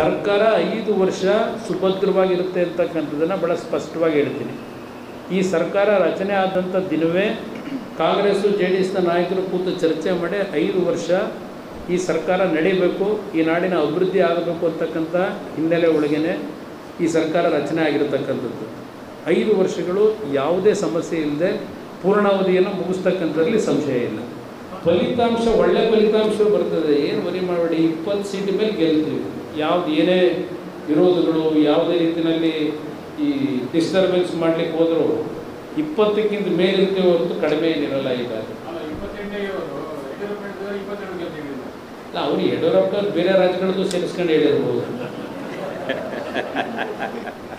ಸರ್ಕಾರ ಐದು ವರ್ಷ ಸುಭದ್ರವಾಗಿರುತ್ತೆ ಅಂತಕ್ಕಂಥದ್ದನ್ನು ಭಾಳ ಸ್ಪಷ್ಟವಾಗಿ ಹೇಳ್ತೀನಿ ಈ ಸರ್ಕಾರ ರಚನೆ ಆದಂಥ ದಿನವೇ ಕಾಂಗ್ರೆಸ್ಸು ಜೆ ಡಿ ಎಸ್ನ ನಾಯಕರು ಕೂತು ಚರ್ಚೆ ಮಾಡಿ ಐದು ವರ್ಷ ಈ ಸರ್ಕಾರ ನಡೀಬೇಕು ಈ ನಾಡಿನ ಅಭಿವೃದ್ಧಿ ಆಗಬೇಕು ಅಂತಕ್ಕಂಥ ಹಿನ್ನೆಲೆ ಒಳಗೇನೆ ಈ ಸರ್ಕಾರ ರಚನೆ ಆಗಿರತಕ್ಕಂಥದ್ದು ಐದು ವರ್ಷಗಳು ಯಾವುದೇ ಸಮಸ್ಯೆ ಇಲ್ಲದೆ ಪೂರ್ಣಾವಧಿಯನ್ನು ಮುಗಿಸ್ತಕ್ಕಂಥದ್ರಲ್ಲಿ ಸಂಶಯ ಇಲ್ಲ ಫಲಿತಾಂಶ ಒಳ್ಳೆ ಫಲಿತಾಂಶ ಬರ್ತದೆ ಏನು ವರಿ ಮಾಡಬೇಡಿ ಇಪ್ಪತ್ತು ಸೀಟ್ ಮೇಲೆ ಗೆಲ್ತೀವಿ ಯಾವ್ದು ಏನೇ ವಿರೋಧಗಳು ಯಾವುದೇ ರೀತಿಯಲ್ಲಿ ಈ ಡಿಸ್ಟರ್ಬೆನ್ಸ್ ಮಾಡ್ಲಿಕ್ಕೆ ಹೋದರೂ ಇಪ್ಪತ್ತಕ್ಕಿಂತ ಮೇಲಿರ್ತೀವಿ ಹೊರತು ಕಡಿಮೆ ಏನಿರಲ್ಲ ಈಗ ಅಲ್ಲ ಇಪ್ಪತ್ತೆಂಟೇ ಇವರು ಯಡಿಯೂರಪ್ಪ ಇಪ್ಪತ್ತೆರಡು ಗೆದ್ದಿಲ್ಲ ಅಲ್ಲ ಅವ್ರು ಯಡಿಯೂರಪ್ಪ ಬೇರೆ ರಾಜ್ಯಗಳದ್ದು ಸೇರಿಸ್ಕೊಂಡು ಹೇಳಿರ್ಬೋದು